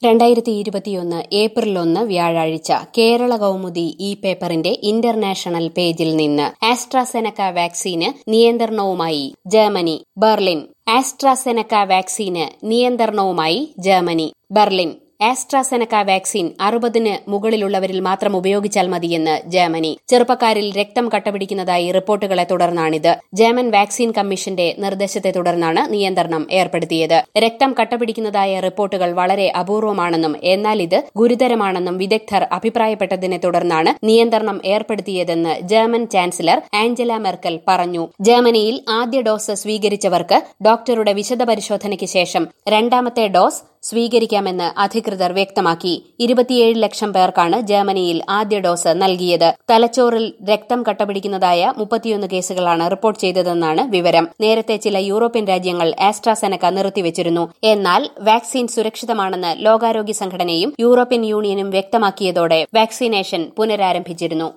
രണ്ടായിരത്തി ഇരുപത്തിയൊന്ന് ഏപ്രിൽ ഒന്ന് വ്യാഴാഴ്ച കേരള കൗമുദി ഈ പേപ്പറിന്റെ ഇന്റർനാഷണൽ പേജിൽ നിന്ന് ആസ്ട്രാസെനക്ക വാക്സിന് നിയന്ത്രണവുമായി ജർമ്മനി ബെർലിൻ ആസ്ട്രാസെനക്ക വാക്സിന് നിയന്ത്രണവുമായി ജർമ്മനി ബെർലിൻ ആസ്ട്രാസെനക്ക വാക്സിൻ അറുപതിന് മുകളിലുള്ളവരിൽ മാത്രം ഉപയോഗിച്ചാൽ മതിയെന്ന് ജർമ്മനി ചെറുപ്പക്കാരിൽ രക്തം കട്ടപിടിക്കുന്നതായി റിപ്പോർട്ടുകളെ തുടർന്നാണിത് ജർമ്മൻ വാക്സിൻ കമ്മീഷന്റെ നിർദ്ദേശത്തെ തുടർന്നാണ് നിയന്ത്രണം ഏർപ്പെടുത്തിയത് രക്തം കട്ടപിടിക്കുന്നതായ റിപ്പോർട്ടുകൾ വളരെ അപൂർവമാണെന്നും എന്നാൽ ഇത് ഗുരുതരമാണെന്നും വിദഗ്ധർ അഭിപ്രായപ്പെട്ടതിനെ തുടർന്നാണ് നിയന്ത്രണം ഏർപ്പെടുത്തിയതെന്ന് ജർമ്മൻ ചാൻസലർ ആഞ്ചല മെർക്കൽ പറഞ്ഞു ജർമ്മനിയിൽ ആദ്യ ഡോസ് സ്വീകരിച്ചവർക്ക് ഡോക്ടറുടെ വിശദ പരിശോധനയ്ക്ക് ശേഷം രണ്ടാമത്തെ ഡോസ് സ്വീകരിക്കാമെന്ന് അധികൃതർ വ്യക്തമാക്കി ഇരുപത്തിയേഴ് ലക്ഷം പേർക്കാണ് ജർമ്മനിയിൽ ആദ്യ ഡോസ് നൽകിയത് തലച്ചോറിൽ രക്തം കട്ടപിടിക്കുന്നതായ മുപ്പത്തിയൊന്ന് കേസുകളാണ് റിപ്പോർട്ട് ചെയ്തതെന്നാണ് വിവരം നേരത്തെ ചില യൂറോപ്യൻ രാജ്യങ്ങൾ ആസ്ട്രാസെനക്ക നിർത്തിവച്ചിരുന്നു എന്നാൽ വാക്സിൻ സുരക്ഷിതമാണെന്ന് ലോകാരോഗ്യ സംഘടനയും യൂറോപ്യൻ യൂണിയനും വ്യക്തമാക്കിയതോടെ വാക്സിനേഷൻ പുനരാരംഭിച്ചിരുന്നു